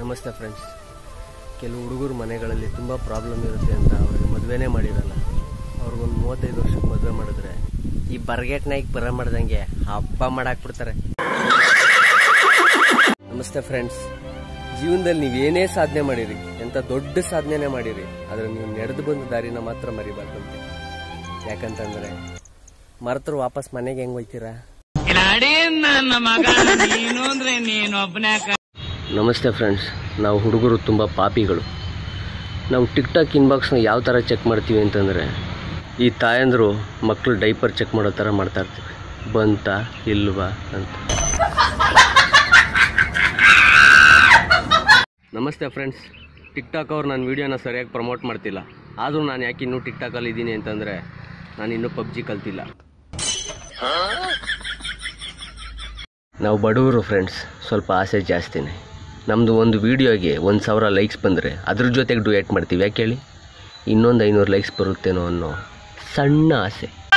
ನಮಸ್ತೆ ಫ್ರೆಂಡ್ಸ್ ಕೆಲವು ಹುಡುಗರು ಮನೆಗಳಲ್ಲಿ ತುಂಬ ಪ್ರಾಬ್ಲಮ್ ಇರುತ್ತೆ ಅಂತ ಅವ್ರಿಗೆ ಮದುವೆನೇ ಮಾಡಿರಲ್ಲ ಅವ್ರಿಗೊಂದು ಮೂವತ್ತೈದು ವರ್ಷಕ್ಕೆ ಮದುವೆ ಮಾಡಿದ್ರೆ ಈ ಬರ್ಗೆಟ್ ನಾಯಿಗೆ ಬರ ಮಾಡ್ದಂಗೆ ಹಬ್ಬ ಮಾಡಾಕ್ಬಿಡ್ತಾರೆ ನಮಸ್ತೆ ಫ್ರೆಂಡ್ಸ್ ಜೀವನದಲ್ಲಿ ನೀವೇನೇ ಸಾಧನೆ ಮಾಡಿರಿ ಎಂಥ ದೊಡ್ಡ ಸಾಧನೆನೇ ಮಾಡಿರಿ ಆದರೆ ನೀವು ನಡೆದು ಬಂದ ದಾರಿನ ಮಾತ್ರ ಮರಿಬಾರ್ದಂತೆ ಯಾಕಂತಂದ್ರೆ ಮರೆತರು ವಾಪಸ್ ಮನೆಗೆ ಹೆಂಗ್ ಹೋಯ್ತೀರಾ ನನ್ನ ಮಗ ನೀನು ಅಂದ್ರೆ ನೀನೊಬ್ಬನೇ ನಮಸ್ತೆ ಫ್ರೆಂಡ್ಸ್ ನಾವು ಹುಡುಗರು ತುಂಬ ಪಾಪಿಗಳು ನಾವು ಟಿಕ್ ಟಾಕ್ ಇನ್ಬಾಕ್ಸ್ನ ಯಾವ ಥರ ಚೆಕ್ ಮಾಡ್ತೀವಿ ಅಂತಂದರೆ ಈ ತಾಯಂದರು ಮಕ್ಕಳು ಡೈಪರ್ ಚೆಕ್ ಮಾಡೋ ಥರ ಮಾಡ್ತಾ ಇರ್ತೀವಿ ಬಂತ ಇಲ್ವಾ ಅಂತ ನಮಸ್ತೆ ಫ್ರೆಂಡ್ಸ್ ಟಿಕ್ ಟಾಕ್ ಅವ್ರು ನನ್ನ ವೀಡಿಯೋನ ಸರಿಯಾಗಿ ಪ್ರಮೋಟ್ ಮಾಡ್ತಿಲ್ಲ ಆದರೂ ನಾನು ಯಾಕೆ ಇನ್ನೂ ಟಿಕ್ ಟಾಕಲ್ಲಿ ಇದ್ದೀನಿ ಅಂತಂದರೆ ನಾನು ಇನ್ನೂ ಪಬ್ಜಿ ಕಲ್ತಿಲ್ಲ ನಾವು ಬಡವರು ಫ್ರೆಂಡ್ಸ್ ಸ್ವಲ್ಪ ಆಸೆ ಜಾಸ್ತಿನೇ ನಮ್ಮದು ಒಂದು ವೀಡಿಯೋಗೆ ಒಂದು ಸಾವಿರ ಲೈಕ್ಸ್ ಬಂದರೆ ಅದ್ರ ಜೊತೆಗೆ ಡುಯೇಟ್ ಮಾಡ್ತೀವಿ ಯಾಕೆ ಹೇಳಿ ಇನ್ನೊಂದು ಐನೂರು ಲೈಕ್ಸ್ ಬರುತ್ತೇನೋ ಅನ್ನೋ ಸಣ್ಣ ಆಸೆ